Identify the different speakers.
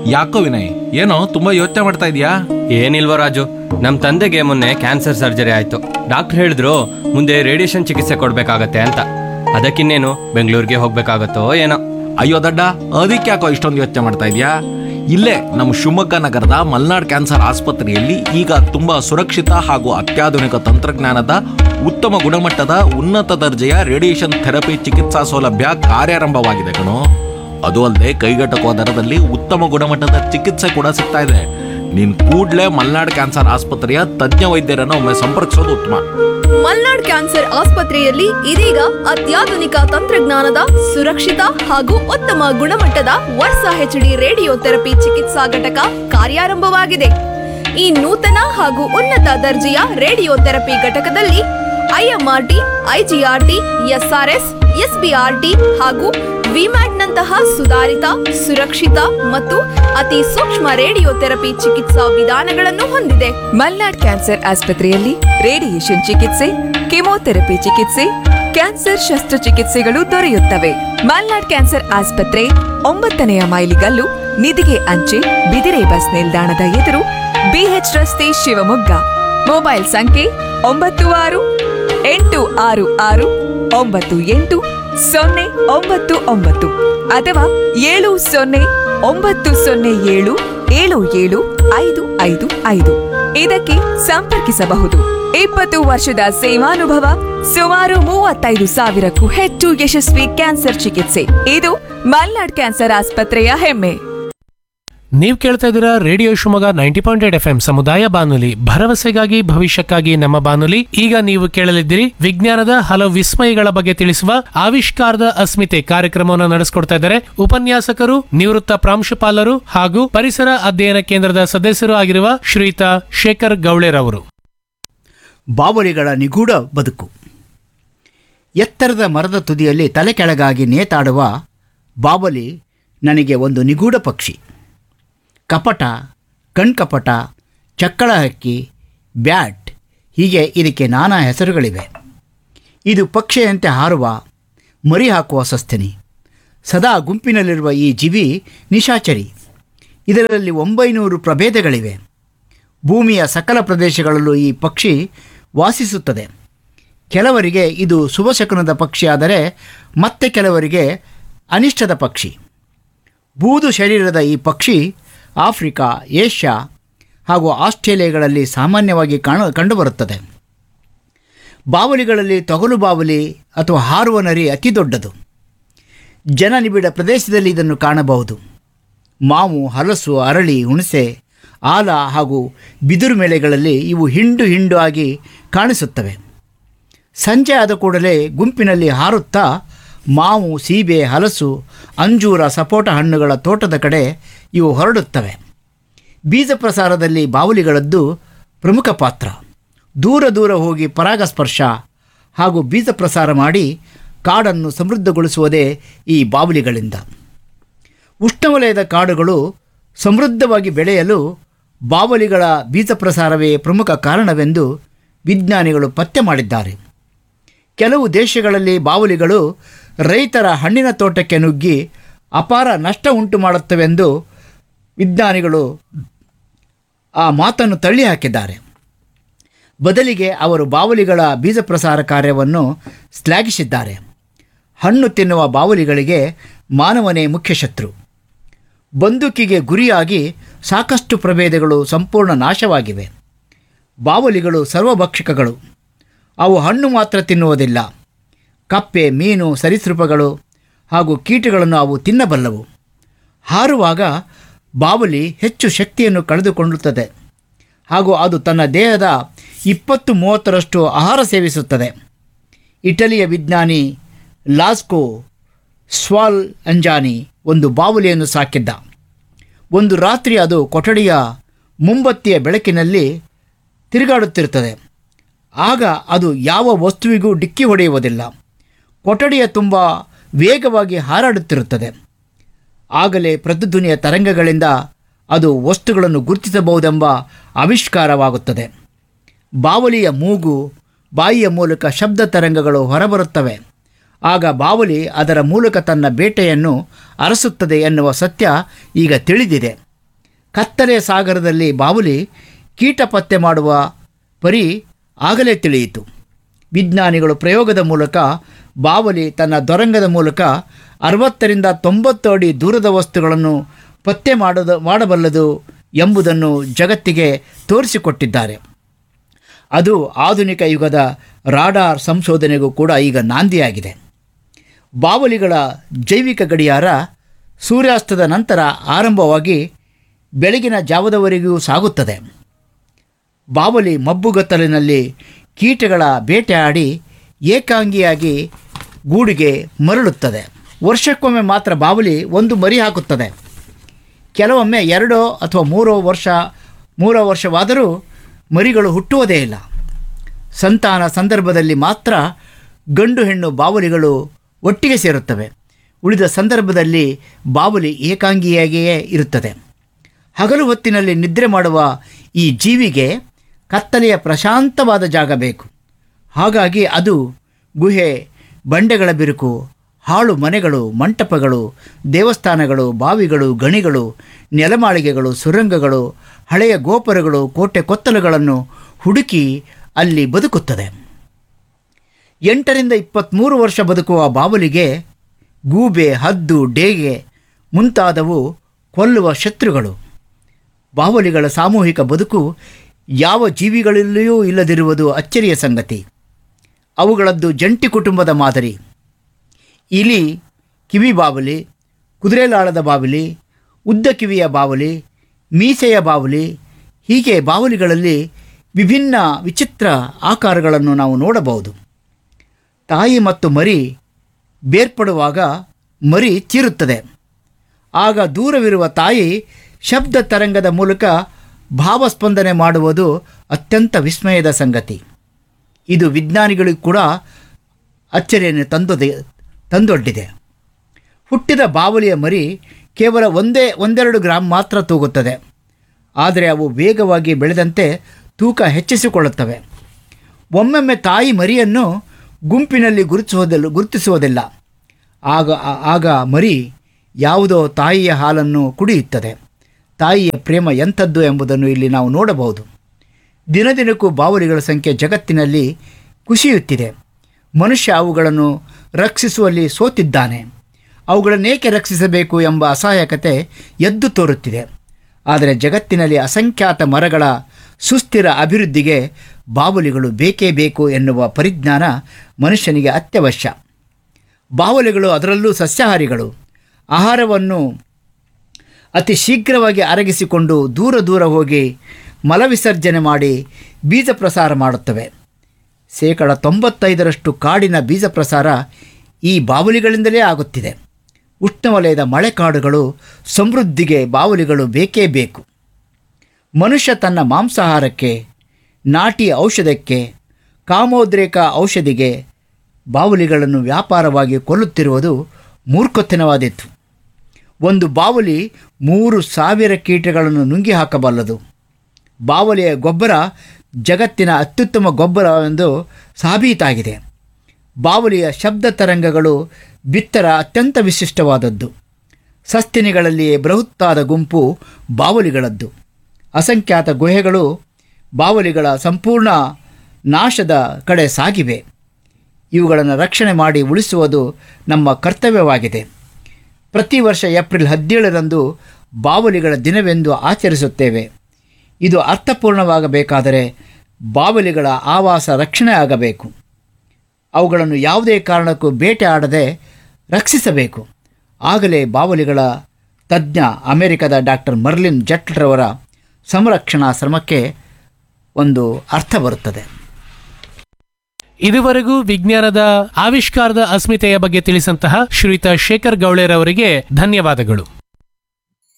Speaker 1: ಯಾಕೋ ವಿನಯ್ ಏನೋ ತುಂಬಾ ಯೋಚನೆ ಮಾಡ್ತಾ ಇದೀಯಾ
Speaker 2: ಏನಿಲ್ವ ರಾಜು ನಮ್ಮ ತಂದೆಗೆ ಮೊನ್ನೆ ಕ್ಯಾನ್ಸರ್ ಸರ್ಜರಿ ಆಯ್ತು ಡಾಕ್ಟರ್ ಹೇಳಿದ್ರು ಮುಂದೆ ರೇಡಿಯೇಷನ್ ಚಿಕಿತ್ಸೆ ಕೊಡ್ಬೇಕಾಗತ್ತೆ ಅಂತ ಅದಕ್ಕಿನ್ನೇನು ಬೆಂಗಳೂರಿಗೆ ಹೋಗ್ಬೇಕಾಗತ್ತೋ ಏನೋ
Speaker 1: ಅಯ್ಯೋ ದಡ್ಡ ಅದಕ್ಕೆ ಯಾಕೋ ಇಷ್ಟೊಂದು ಯೋಚನೆ ಮಾಡ್ತಾ ಇದೀಯಾ ಇಲ್ಲೇ ನಮ್ಮ ಶಿವಮೊಗ್ಗ ನಗರದ ಮಲ್ನಾಡ್ ಕ್ಯಾನ್ಸರ್ ಆಸ್ಪತ್ರೆಯಲ್ಲಿ ಈಗ ತುಂಬಾ ಸುರಕ್ಷಿತ ಹಾಗೂ ಅತ್ಯಾಧುನಿಕ ತಂತ್ರಜ್ಞಾನದ ಉತ್ತಮ ಗುಣಮಟ್ಟದ ಉನ್ನತ ದರ್ಜೆಯ ರೇಡಿಯೇಷನ್ ಥೆರಪಿ ಚಿಕಿತ್ಸಾ ಸೌಲಭ್ಯ ಕಾರ್ಯಾರಂಭವಾಗಿದೆ ಕಣೋ ಅದು ಅಲ್ಲದೆ ಕೈಗೆಟಕುವ ದರದಲ್ಲಿ ಉತ್ತಮ ಗುಣಮಟ್ಟದ ಚಿಕಿತ್ಸೆ ಕೂಡ ಸಿಗ್ತಾ ಇದೆ ನೀನ್ ಕೂಡ್ಲೇ ಮಲ್ನಾಡ್ ಕ್ಯಾನ್ಸರ್ ಆಸ್ಪತ್ರೆಯ ತಜ್ಞ ವೈದ್ಯರನ್ನು ಒಮ್ಮೆ ಸಂಪರ್ಕಿಸೋದು ಉತ್ತಮ
Speaker 3: ಮಲ್ನಾಡ್ ಕ್ಯಾನ್ಸರ್ ಆಸ್ಪತ್ರೆಯಲ್ಲಿ ಇದೀಗ ಅತ್ಯಾಧುನಿಕ ತಂತ್ರಜ್ಞಾನದ ಸುರಕ್ಷಿತ ಹಾಗೂ ಉತ್ತಮ ಗುಣಮಟ್ಟದ ವರ್ಸ ಹೆಚ್ಡಿ ರೇಡಿಯೋ ಥೆರಪಿ ಚಿಕಿತ್ಸಾ ಘಟಕ ಕಾರ್ಯಾರಂಭವಾಗಿದೆ ಈ ನೂತನ ಹಾಗೂ ಉನ್ನತ ದರ್ಜೆಯ ರೇಡಿಯೋ ಥೆರಪಿ ಘಟಕದಲ್ಲಿ ಐಎಂಆರ್ಟಿ ಐಜಿಆರ್ಟಿ ಎಸ್ಆರ್ಎಸ್ ಎಸ್ಬಿಆರ್ಟಿ ಹಾಗೂ ವಿಮ್ಯಾಟ್ನಂತಹ ಸುಧಾರಿತ ಸುರಕ್ಷಿತ ಮತ್ತು ಅತಿ ಸೂಕ್ಷ್ಮ ರೇಡಿಯೋ ಥೆರಪಿ ಚಿಕಿತ್ಸಾ ವಿಧಾನಗಳನ್ನು ಹೊಂದಿದೆ
Speaker 4: ಮಲ್ನಾಡ್ ಕ್ಯಾನ್ಸರ್ ಆಸ್ಪತ್ರೆಯಲ್ಲಿ ರೇಡಿಯೇಷನ್ ಚಿಕಿತ್ಸೆ ಕೆಮೊಥೆರಪಿ ಚಿಕಿತ್ಸೆ ಕ್ಯಾನ್ಸರ್ ಶಸ್ತ್ರಚಿಕಿತ್ಸೆಗಳು ದೊರೆಯುತ್ತವೆ ಮಲ್ನಾಡ್ ಕ್ಯಾನ್ಸರ್ ಆಸ್ಪತ್ರೆ ಒಂಬತ್ತನೆಯ ಮೈಲಿಗಲ್ಲು ನಿಧಿಗೆ ಅಂಚೆ ಬಿದಿರೆ ಬಸ್ ನಿಲ್ದಾಣದ ಎದುರು ಬಿಎಚ್ ರಸ್ತೆ ಶಿವಮೊಗ್ಗ ಮೊಬೈಲ್ ಸಂಖ್ಯೆ ಒಂಬತ್ತು ಆರು ಎಂಟು ಆರು ಆರು ಒಂಬತ್ತು ಎಂಟು ಸೊನ್ನೆ ಒಂಬತ್ತು ಒಂಬತ್ತು ಅಥವಾ ಏಳು ಸೊನ್ನೆ ಒಂಬತ್ತು ಸೊನ್ನೆ ಏಳು ಏಳು ಏಳು ಐದು ಐದು ಐದು ಇದಕ್ಕೆ ಸಂಪರ್ಕಿಸಬಹುದು ಇಪ್ಪತ್ತು ವರ್ಷದ ಸೇವಾನುಭವ ಸುಮಾರು ಮೂವತ್ತೈದು ಸಾವಿರಕ್ಕೂ ಹೆಚ್ಚು ಯಶಸ್ವಿ ಕ್ಯಾನ್ಸರ್ ಚಿಕಿತ್ಸೆ ಇದು ಮಲ್ನಾಡ್ ಕ್ಯಾನ್ಸರ್ ಆಸ್ಪತ್ರೆಯ ಹೆಮ್ಮೆ
Speaker 5: ನೀವು ಕೇಳ್ತಾ ಇದ್ದೀರಾ radio Shivamogga ninety point eight F M ಸಮುದಾಯ ಬಾನುಲಿ ಭರವಸೆಗಾಗಿ ಭವಿಷ್ಯಕ್ಕಾಗಿ ನಮ್ಮ ಬಾನುಲಿ ಈಗ ನೀವು ಕೇಳಲಿದ್ದೀರಿ ವಿಜ್ಞಾನದ ಹಲವು ವಿಸ್ಮಯಗಳ ಬಗ್ಗೆ ತಿಳಿಸುವ ಆವಿಷ್ಕಾರದ ಅಸ್ಮಿತೆ ಕಾರ್ಯಕ್ರಮವನ್ನು ನಡೆಸಿಕೊಡ್ತಾ ಇದ್ದಾರೆ ಉಪನ್ಯಾಸಕರು ನಿವೃತ್ತ ಪ್ರಾಂಶುಪಾಲರು ಹಾಗೂ ಪರಿಸರ ಅಧ್ಯಯನ ಕೇಂದ್ರದ ಸದಸ್ಯರು ಆಗಿರುವ ಶ್ರೀಯುತ ಶೇಖರ್ ಗೌಳೆರವರು
Speaker 6: ಬಾವಲಿಗಳ ನಿಗೂಢ ಬದುಕು ಎತ್ತರದ ಮರದ ತುದಿಯಲ್ಲಿ ತಲೆ ಕೆಳಗಾಗಿ ನೇತಾಡುವ ಬಾವಲಿ ನನಗೆ ಒಂದು ನಿಗೂಢ ಪಕ್ಷಿ ಕಪಟ ಕಣ್ಕಪಟ ಚಕ್ಕಳ ಹಕ್ಕಿ ಬ್ಯಾಟ್ ಹೀಗೆ ಇದಕ್ಕೆ ನಾನಾ ಹೆಸರುಗಳಿವೆ ಇದು ಪಕ್ಷಿಯಂತೆ ಹಾರುವ ಮರಿ ಹಾಕುವ ಸಸ್ತನಿ ಸದಾ ಗುಂಪಿನಲ್ಲಿರುವ ಈ ಜೀವಿ ನಿಶಾಚರಿ ಇದರಲ್ಲಿ ಒಂಬೈನೂರು ಪ್ರಭೇದಗಳಿವೆ ಭೂಮಿಯ ಸಕಲ ಪ್ರದೇಶಗಳಲ್ಲೂ ಈ ಪಕ್ಷಿ ವಾಸಿಸುತ್ತದೆ ಕೆಲವರಿಗೆ ಇದು ಶುಭಶಕುನದ ಪಕ್ಷಿಯಾದರೆ ಮತ್ತೆ ಕೆಲವರಿಗೆ ಅನಿಷ್ಟದ ಪಕ್ಷಿ ಬೂದು ಶರೀರದ ಈ ಪಕ್ಷಿ ಆಫ್ರಿಕಾ ಏಷ್ಯಾ ಹಾಗೂ ಆಸ್ಟ್ರೇಲಿಯಾಗಳಲ್ಲಿ ಸಾಮಾನ್ಯವಾಗಿ ಕಾಣ ಕಂಡುಬರುತ್ತದೆ ಬಾವಲಿಗಳಲ್ಲಿ ತೊಗಲು ಬಾವಲಿ ಅಥವಾ ಹಾರುವ ನರಿ ಅತಿ ದೊಡ್ಡದು ಜನನಿಬಿಡ ಪ್ರದೇಶದಲ್ಲಿ ಇದನ್ನು ಕಾಣಬಹುದು ಮಾವು ಹಲಸು ಅರಳಿ ಹುಣಸೆ ಆಲ ಹಾಗೂ ಬಿದಿರು ಮೇಳೆಗಳಲ್ಲಿ ಇವು ಹಿಂಡು ಹಿಂಡು ಆಗಿ ಕಾಣಿಸುತ್ತವೆ ಸಂಜೆ ಆದ ಕೂಡಲೇ ಗುಂಪಿನಲ್ಲಿ ಹಾರುತ್ತಾ ಮಾವು ಸೀಬೆ ಹಲಸು ಅಂಜೂರ ಸಪೋಟ ಹಣ್ಣುಗಳ ತೋಟದ ಕಡೆ ಇವು ಹೊರಡುತ್ತವೆ ಬೀಜ ಪ್ರಸಾರದಲ್ಲಿ ಬಾವಲಿಗಳದ್ದು ಪ್ರಮುಖ ಪಾತ್ರ ದೂರ ದೂರ ಹೋಗಿ ಪರಾಗಸ್ಪರ್ಶ ಹಾಗೂ ಬೀಜ ಪ್ರಸಾರ ಮಾಡಿ ಕಾಡನ್ನು ಸಮೃದ್ಧಗೊಳಿಸುವುದೇ ಈ ಬಾವಲಿಗಳಿಂದ ಉಷ್ಣವಲಯದ ಕಾಡುಗಳು ಸಮೃದ್ಧವಾಗಿ ಬೆಳೆಯಲು ಬಾವಲಿಗಳ ಬೀಜ ಪ್ರಸಾರವೇ ಪ್ರಮುಖ ಕಾರಣವೆಂದು ವಿಜ್ಞಾನಿಗಳು ಪತ್ತೆ ಮಾಡಿದ್ದಾರೆ ಕೆಲವು ದೇಶಗಳಲ್ಲಿ ಬಾವಲಿಗಳು ರೈತರ ಹಣ್ಣಿನ ತೋಟಕ್ಕೆ ನುಗ್ಗಿ ಅಪಾರ ನಷ್ಟ ಉಂಟು ಮಾಡುತ್ತವೆಂದು ವಿಜ್ಞಾನಿಗಳು ಆ ಮಾತನ್ನು ತಳ್ಳಿ ಹಾಕಿದ್ದಾರೆ ಬದಲಿಗೆ ಅವರು ಬಾವಲಿಗಳ ಬೀಜ ಪ್ರಸಾರ ಕಾರ್ಯವನ್ನು ಶ್ಲಾಘಿಸಿದ್ದಾರೆ ಹಣ್ಣು ತಿನ್ನುವ ಬಾವಲಿಗಳಿಗೆ ಮಾನವನೇ ಮುಖ್ಯ ಶತ್ರು ಬಂದೂಕಿಗೆ ಗುರಿಯಾಗಿ ಸಾಕಷ್ಟು ಪ್ರಭೇದಗಳು ಸಂಪೂರ್ಣ ನಾಶವಾಗಿವೆ ಬಾವಲಿಗಳು ಸರ್ವಭಕ್ಷಕಗಳು ಅವು ಹಣ್ಣು ಮಾತ್ರ ತಿನ್ನುವುದಿಲ್ಲ ಕಪ್ಪೆ ಮೀನು ಸರೀಸೃಪಗಳು ಹಾಗೂ ಕೀಟಗಳನ್ನು ಅವು ತಿನ್ನಬಲ್ಲವು ಹಾರುವಾಗ ಬಾವಲಿ ಹೆಚ್ಚು ಶಕ್ತಿಯನ್ನು ಕಳೆದುಕೊಳ್ಳುತ್ತದೆ ಹಾಗೂ ಅದು ತನ್ನ ದೇಹದ ಇಪ್ಪತ್ತು ಮೂವತ್ತರಷ್ಟು ಆಹಾರ ಸೇವಿಸುತ್ತದೆ ಇಟಲಿಯ ವಿಜ್ಞಾನಿ ಲಾಸ್ಕೋ ಸ್ವಾಲ್ ಅಂಜಾನಿ ಒಂದು ಬಾವಲಿಯನ್ನು ಸಾಕಿದ್ದ ಒಂದು ರಾತ್ರಿ ಅದು ಕೊಠಡಿಯ ಮುಂಬತ್ತಿಯ ಬೆಳಕಿನಲ್ಲಿ ತಿರುಗಾಡುತ್ತಿರುತ್ತದೆ ಆಗ ಅದು ಯಾವ ವಸ್ತುವಿಗೂ ಡಿಕ್ಕಿ ಹೊಡೆಯುವುದಿಲ್ಲ ಕೊಠಡಿಯ ತುಂಬ ವೇಗವಾಗಿ ಹಾರಾಡುತ್ತಿರುತ್ತದೆ ಆಗಲೇ ಪ್ರತಿಧ್ವನಿಯ ತರಂಗಗಳಿಂದ ಅದು ವಸ್ತುಗಳನ್ನು ಗುರುತಿಸಬಹುದೆಂಬ ಆವಿಷ್ಕಾರವಾಗುತ್ತದೆ ಬಾವಲಿಯ ಮೂಗು ಬಾಯಿಯ ಮೂಲಕ ಶಬ್ದ ತರಂಗಗಳು ಹೊರಬರುತ್ತವೆ ಆಗ ಬಾವಲಿ ಅದರ ಮೂಲಕ ತನ್ನ ಬೇಟೆಯನ್ನು ಅರಸುತ್ತದೆ ಎನ್ನುವ ಸತ್ಯ ಈಗ ತಿಳಿದಿದೆ ಕತ್ತಲೆಯ ಸಾಗರದಲ್ಲಿ ಬಾವುಲಿ ಕೀಟ ಪತ್ತೆ ಮಾಡುವ ಪರಿ ಆಗಲೇ ತಿಳಿಯಿತು ವಿಜ್ಞಾನಿಗಳು ಪ್ರಯೋಗದ ಮೂಲಕ ಬಾವಲಿ ತನ್ನ ದೊರಂಗದ ಮೂಲಕ ಅರವತ್ತರಿಂದ ತೊಂಬತ್ತು ಅಡಿ ದೂರದ ವಸ್ತುಗಳನ್ನು ಪತ್ತೆ ಮಾಡೋದ ಮಾಡಬಲ್ಲದು ಎಂಬುದನ್ನು ಜಗತ್ತಿಗೆ ತೋರಿಸಿಕೊಟ್ಟಿದ್ದಾರೆ ಅದು ಆಧುನಿಕ ಯುಗದ ರಾಡಾರ್ ಸಂಶೋಧನೆಗೂ ಕೂಡ ಈಗ ನಾಂದಿಯಾಗಿದೆ ಬಾವಲಿಗಳ ಜೈವಿಕ ಗಡಿಯಾರ ಸೂರ್ಯಾಸ್ತದ ನಂತರ ಆರಂಭವಾಗಿ ಬೆಳಗಿನ ಜಾವದವರೆಗೂ ಸಾಗುತ್ತದೆ ಬಾವಲಿ ಮಬ್ಬುಗತ್ತಲಿನಲ್ಲಿ ಕೀಟಗಳ ಬೇಟೆಯಾಡಿ ಏಕಾಂಗಿಯಾಗಿ ಗೂಡಿಗೆ ಮರಳುತ್ತದೆ ವರ್ಷಕ್ಕೊಮ್ಮೆ ಮಾತ್ರ ಬಾವಲಿ ಒಂದು ಮರಿ ಹಾಕುತ್ತದೆ ಕೆಲವೊಮ್ಮೆ ಎರಡೋ ಅಥವಾ ಮೂರೋ ವರ್ಷ ಮೂರೋ ವರ್ಷವಾದರೂ ಮರಿಗಳು ಹುಟ್ಟುವುದೇ ಇಲ್ಲ ಸಂತಾನ ಸಂದರ್ಭದಲ್ಲಿ ಮಾತ್ರ ಗಂಡು ಹೆಣ್ಣು ಬಾವಲಿಗಳು ಒಟ್ಟಿಗೆ ಸೇರುತ್ತವೆ ಉಳಿದ ಸಂದರ್ಭದಲ್ಲಿ ಬಾವಲಿ ಏಕಾಂಗಿಯಾಗಿಯೇ ಇರುತ್ತದೆ ಹಗಲು ಹೊತ್ತಿನಲ್ಲಿ ನಿದ್ರೆ ಮಾಡುವ ಈ ಜೀವಿಗೆ ಕತ್ತಲೆಯ ಪ್ರಶಾಂತವಾದ ಜಾಗ ಬೇಕು ಹಾಗಾಗಿ ಅದು ಗುಹೆ ಬಂಡೆಗಳ ಬಿರುಕು ಹಾಳು ಮನೆಗಳು ಮಂಟಪಗಳು ದೇವಸ್ಥಾನಗಳು ಬಾವಿಗಳು ಗಣಿಗಳು ನೆಲಮಾಳಿಗೆಗಳು ಸುರಂಗಗಳು ಹಳೆಯ ಗೋಪುರಗಳು ಕೋಟೆ ಕೊತ್ತಲುಗಳನ್ನು ಹುಡುಕಿ ಅಲ್ಲಿ ಬದುಕುತ್ತದೆ ಎಂಟರಿಂದ ಇಪ್ಪತ್ತ್ಮೂರು ವರ್ಷ ಬದುಕುವ ಬಾವಲಿಗೆ ಗೂಬೆ ಹದ್ದು ಡೇಗೆ ಮುಂತಾದವು ಕೊಲ್ಲುವ ಶತ್ರುಗಳು ಬಾವಲಿಗಳ ಸಾಮೂಹಿಕ ಬದುಕು ಯಾವ ಜೀವಿಗಳಲ್ಲಿಯೂ ಇಲ್ಲದಿರುವುದು ಅಚ್ಚರಿಯ ಸಂಗತಿ ಅವುಗಳದ್ದು ಜಂಟಿ ಕುಟುಂಬದ ಮಾದರಿ ಇಲಿ ಕಿವಿ ಬಾವಲಿ ಕುದುರೆಲಾಳದ ಬಾವಲಿ ಉದ್ದ ಕಿವಿಯ ಬಾವಲಿ ಮೀಸೆಯ ಬಾವಲಿ ಹೀಗೆ ಬಾವಲಿಗಳಲ್ಲಿ ವಿಭಿನ್ನ ವಿಚಿತ್ರ ಆಕಾರಗಳನ್ನು ನಾವು ನೋಡಬಹುದು ತಾಯಿ ಮತ್ತು ಮರಿ ಬೇರ್ಪಡುವಾಗ ಮರಿ ಚೀರುತ್ತದೆ ಆಗ ದೂರವಿರುವ ತಾಯಿ ಶಬ್ದ ತರಂಗದ ಮೂಲಕ ಭಾವಸ್ಪಂದನೆ ಮಾಡುವುದು ಅತ್ಯಂತ ವಿಸ್ಮಯದ ಸಂಗತಿ ಇದು ವಿಜ್ಞಾನಿಗಳಿಗೂ ಕೂಡ ಅಚ್ಚರಿಯನ್ನು ತಂದೊದೆ ತಂದೊಡ್ಡಿದೆ ಹುಟ್ಟಿದ ಬಾವಲಿಯ ಮರಿ ಕೇವಲ ಒಂದೇ ಒಂದೆರಡು ಗ್ರಾಂ ಮಾತ್ರ ತೂಗುತ್ತದೆ ಆದರೆ ಅವು ವೇಗವಾಗಿ ಬೆಳೆದಂತೆ ತೂಕ ಹೆಚ್ಚಿಸಿಕೊಳ್ಳುತ್ತವೆ ಒಮ್ಮೊಮ್ಮೆ ತಾಯಿ ಮರಿಯನ್ನು ಗುಂಪಿನಲ್ಲಿ ಗುರುತಿಸುವುದಿಲ್ಲ ಗುರುತಿಸುವುದಿಲ್ಲ ಆಗ ಆಗ ಮರಿ ಯಾವುದೋ ತಾಯಿಯ ಹಾಲನ್ನು ಕುಡಿಯುತ್ತದೆ ತಾಯಿಯ ಪ್ರೇಮ ಎಂಥದ್ದು ಎಂಬುದನ್ನು ಇಲ್ಲಿ ನಾವು ನೋಡಬಹುದು ದಿನದಿನಕ್ಕೂ ಬಾವಲಿಗಳ ಸಂಖ್ಯೆ ಜಗತ್ತಿನಲ್ಲಿ ಕುಸಿಯುತ್ತಿದೆ ಮನುಷ್ಯ ಅವುಗಳನ್ನು ರಕ್ಷಿಸುವಲ್ಲಿ ಸೋತಿದ್ದಾನೆ ಅವುಗಳನ್ನೇಕೆ ರಕ್ಷಿಸಬೇಕು ಎಂಬ ಅಸಹಾಯಕತೆ ಎದ್ದು ತೋರುತ್ತಿದೆ ಆದರೆ ಜಗತ್ತಿನಲ್ಲಿ ಅಸಂಖ್ಯಾತ ಮರಗಳ ಸುಸ್ಥಿರ ಅಭಿವೃದ್ಧಿಗೆ ಬಾವಲಿಗಳು ಬೇಕೇ ಬೇಕು ಎನ್ನುವ ಪರಿಜ್ಞಾನ ಮನುಷ್ಯನಿಗೆ ಅತ್ಯವಶ್ಯ ಬಾವಲಿಗಳು ಅದರಲ್ಲೂ ಸಸ್ಯಾಹಾರಿಗಳು ಆಹಾರವನ್ನು ಅತಿ ಶೀಘ್ರವಾಗಿ ಅರಗಿಸಿಕೊಂಡು ದೂರ ದೂರ ಹೋಗಿ ಮಲವಿಸರ್ಜನೆ ಮಾಡಿ ಬೀಜ ಪ್ರಸಾರ ಮಾಡುತ್ತವೆ ಶೇಕಡ ತೊಂಬತ್ತೈದರಷ್ಟು ಕಾಡಿನ ಬೀಜ ಪ್ರಸಾರ ಈ ಬಾವಲಿಗಳಿಂದಲೇ ಆಗುತ್ತಿದೆ ಉಷ್ಣವಲಯದ ಮಳೆಕಾಡುಗಳು ಸಮೃದ್ಧಿಗೆ ಬಾವಲಿಗಳು ಬೇಕೇ ಬೇಕು ಮನುಷ್ಯ ತನ್ನ ಮಾಂಸಾಹಾರಕ್ಕೆ ನಾಟಿ ಔಷಧಕ್ಕೆ ಕಾಮೋದ್ರೇಕ ಔಷಧಿಗೆ ಬಾವಲಿಗಳನ್ನು ವ್ಯಾಪಾರವಾಗಿ ಕೊಲ್ಲುತ್ತಿರುವುದು ಮೂರ್ಖತನವಾದಿತ್ತು ಒಂದು ಬಾವಲಿ ಮೂರು ಸಾವಿರ ಕೀಟಗಳನ್ನು ನುಂಗಿ ಹಾಕಬಲ್ಲದು ಬಾವಲಿಯ ಗೊಬ್ಬರ ಜಗತ್ತಿನ ಅತ್ಯುತ್ತಮ ಗೊಬ್ಬರ ಎಂದು ಸಾಬೀತಾಗಿದೆ ಬಾವಲಿಯ ಶಬ್ದ ತರಂಗಗಳು ಬಿತ್ತರ ಅತ್ಯಂತ ವಿಶಿಷ್ಟವಾದದ್ದು ಸಸ್ತಿನಿಗಳಲ್ಲಿಯೇ ಬೃಹತ್ತಾದ ಗುಂಪು ಬಾವಲಿಗಳದ್ದು ಅಸಂಖ್ಯಾತ ಗುಹೆಗಳು ಬಾವಲಿಗಳ ಸಂಪೂರ್ಣ ನಾಶದ ಕಡೆ ಸಾಗಿವೆ ಇವುಗಳನ್ನು ರಕ್ಷಣೆ ಮಾಡಿ ಉಳಿಸುವುದು ನಮ್ಮ ಕರ್ತವ್ಯವಾಗಿದೆ ಪ್ರತಿ ವರ್ಷ ಏಪ್ರಿಲ್ ಹದಿನೇಳರಂದು ಬಾವಲಿಗಳ ದಿನವೆಂದು ಆಚರಿಸುತ್ತೇವೆ ಇದು ಅರ್ಥಪೂರ್ಣವಾಗಬೇಕಾದರೆ ಬಾವಲಿಗಳ ಆವಾಸ ರಕ್ಷಣೆ ಆಗಬೇಕು ಅವುಗಳನ್ನು ಯಾವುದೇ ಕಾರಣಕ್ಕೂ ಬೇಟೆ ಆಡದೆ ರಕ್ಷಿಸಬೇಕು ಆಗಲೇ ಬಾವಲಿಗಳ ತಜ್ಞ ಅಮೆರಿಕದ ಡಾಕ್ಟರ್ ಮರ್ಲಿನ್ ಜಟ್ರವರ ಸಂರಕ್ಷಣಾ ಶ್ರಮಕ್ಕೆ ಒಂದು ಅರ್ಥ ಬರುತ್ತದೆ
Speaker 5: ಇದುವರೆಗೂ ವಿಜ್ಞಾನದ ಆವಿಷ್ಕಾರದ ಅಸ್ಮಿತೆಯ ಬಗ್ಗೆ ತಿಳಿಸಂತಹ ಶ್ರೀಯುತ ಶೇಖರ್ ಗೌಳೆರವರಿಗೆ ಧನ್ಯವಾದಗಳು